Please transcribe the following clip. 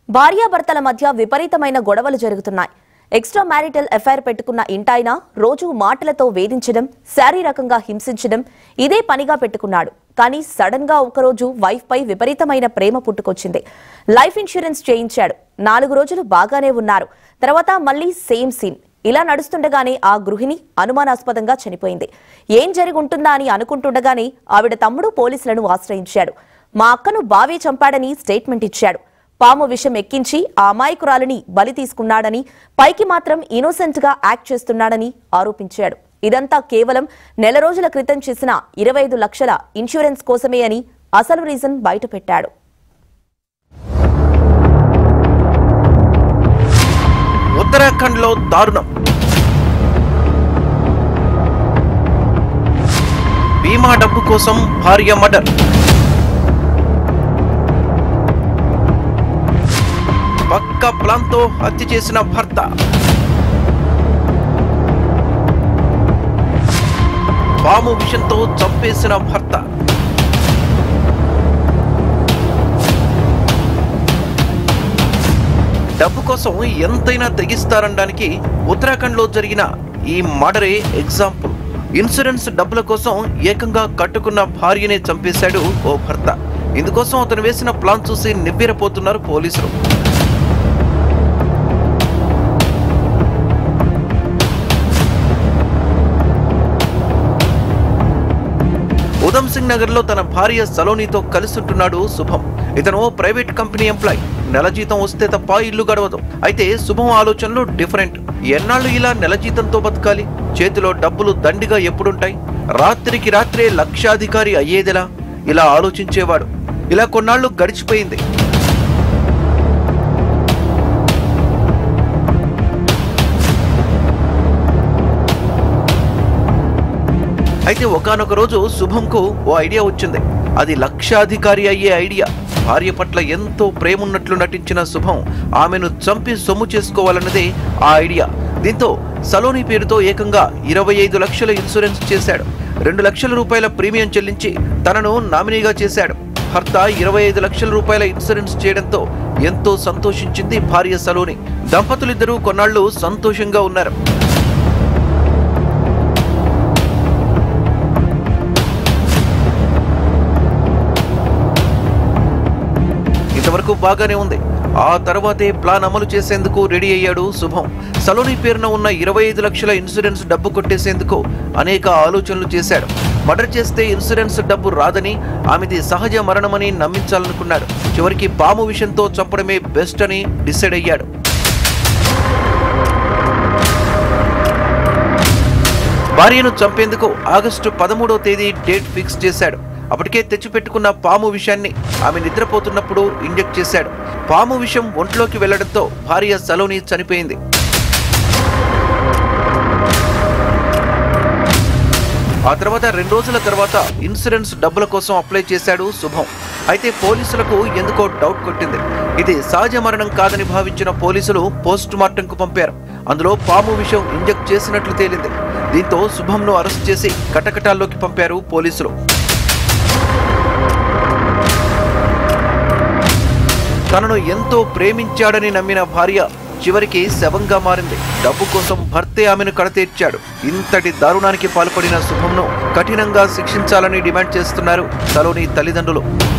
భార్యాభర్తల మధ్య విపరీతమైన గొడవలు జరుగుతున్నాయి ఎక్స్ట్రా మ్యారిటల్ ఎఫైర్ పెట్టుకున్న ఇంటాయన రోజు మాటలతో వేధించడం శారీరకంగా హింసించడం ఇదే పనిగా పెట్టుకున్నాడు కానీ సడన్ గా ఒకరోజు వైఫ్ పై విపరీతమైన ప్రేమ పుట్టుకొచ్చింది లైఫ్ ఇన్సూరెన్స్ చేయించాడు నాలుగు రోజులు బాగానే ఉన్నారు తర్వాత మళ్ళీ సేమ్ సీన్ ఇలా నడుస్తుండగానే ఆ గృహిణి అనుమానాస్పదంగా చనిపోయింది ఏం జరిగి ఉంటుందా అని అనుకుంటుండగానే ఆవిడ తమ్ముడు పోలీసులను ఆశ్రయించాడు మా అక్కను బావే చంపాడని స్టేట్మెంట్ ఇచ్చాడు పాము విషం ఎక్కించి ఆ అమాయకురాలిని బలి తీసుకున్నాడని పైకి మాత్రం ఇన్నోసెంట్ గా యాక్ట్ చేస్తున్నాడని ఆరోపించాడు ఇదంతా కేవలం నెల రోజుల క్రితం చేసిన ఇరవై ఐదు లక్షల ఇన్సూరెన్స్ కోసమే అని అసలు రీజన్ బయటపెట్టాడు ఉత్తరాఖండ్లో దారుణం బీమా డబ్బు కోసం భార్య మర్డర్ పక్క ప్లాన్తో హత్య చేసిన భర్త పాము విషంతో చంపేసిన భర్త డబ్బు కోసం ఎంతైనా తెగిస్తారనడానికి ఉత్తరాఖండ్లో జరిగిన ఈ మర్డరే ఎగ్జాంపుల్ ఇన్సూరెన్స్ డబ్బుల కోసం ఏకంగా కట్టుకున్న భార్యనే చంపేశాడు ఓ భర్త ఇందుకోసం అతను వేసిన ప్లాన్ చూసి నివ్వెరపోతున్నారు పోలీసులు ఉధమ్ సింగ్ నగర్ లో తన భార్య సలోనితో కలిసుంటున్నాడు శుభం ఇతను ఓ ప్రైవేట్ కంపెనీ ఎంప్లాయ్ నెల జీతం వస్తే తప్ప ఇల్లు గడవదు అయితే శుభం ఆలోచనలు డిఫరెంట్ ఎన్నాళ్ళు ఇలా నెల జీతంతో బతకాలి చేతిలో డబ్బులు దండిగా ఎప్పుడుంటాయి రాత్రికి రాత్రే లక్షాధికారి అయ్యేదిలా ఇలా ఆలోచించేవాడు ఇలా కొన్నాళ్ళు గడిచిపోయింది అయితే ఒకానొక రోజు శుభంకు ఓ ఐడియా వచ్చింది అది లక్షాధికారి అయ్యే ఐడియా భార్య పట్ల ఎంతో ప్రేమున్నట్లు నటించిన శుభం ఆమెను చంపి సొమ్ము చేసుకోవాలన్నదే ఆ ఐడియా దీంతో సలోని పేరుతో ఏకంగా ఇరవై ఐదు లక్షల ఇన్సూరెన్స్ చేశాడు రెండు లక్షల రూపాయల ప్రీమియం చెల్లించి తనను నామినీగా చేశాడు భర్త ఇరవై ఐదు లక్షల రూపాయల ఇన్సూరెన్స్ చేయడంతో ఎంతో సంతోషించింది భార్య సలోని దంపతులిద్దరూ కొన్నాళ్లు సంతోషంగా ఉన్నారు ఇంతవరకు బాగానే ఉంది ఆ తర్వాతే ప్లాన్ అమలు చేసేందుకు రెడీ అయ్యాడు శుభం సలోని పేరున ఉన్న ఇరవై ఐదు లక్షల ఇన్సూరెన్స్ డబ్బు కొట్టేసేందుకు అనేక ఆలోచనలు చేశాడు మర్డర్ చేస్తే ఇన్సూరెన్స్ డబ్బు రాదని ఆమెది సహజ మరణమని నమ్మించాలనుకున్నాడు చివరికి పాము విషయంతో చంపడమే బెస్ట్ అని డిసైడ్ అయ్యాడు భార్యను చంపేందుకు ఆగస్టు పదమూడో తేదీ డేట్ ఫిక్స్ చేశాడు అప్పటికే తెచ్చిపెట్టుకున్న పాము విషయాన్ని ఆమె నిద్రపోతున్నప్పుడు ఇంజెక్ట్ చేశాడు పాము విషం ఒంట్లోకి వెళ్లడంతో భార్య సలోని చనిపోయింది ఆ తర్వాత రెండు రోజుల తర్వాత ఇన్సూరెన్స్ డబ్బుల కోసం అప్లై చేశాడు శుభం అయితే పోలీసులకు ఎందుకో డౌట్ కొట్టింది ఇది సహజ మరణం కాదని భావించిన పోలీసులు పోస్ట్ మార్టంకు పంపారు అందులో పాము విషం ఇంజెక్ట్ చేసినట్లు తేలింది దీంతో శుభంను అరెస్ట్ చేసి కటకటాల్లోకి పంపారు పోలీసులు తనను ఎంతో ప్రేమించాడని నమ్మిన భార్య చివరికి శవంగా మారింది డబ్బు కోసం భర్తే ఆమెను కడతీర్చాడు ఇంతటి దారుణానికి పాల్పడిన శుభంను కఠినంగా శిక్షించాలని డిమాండ్ చేస్తున్నారు సలోని తల్లిదండ్రులు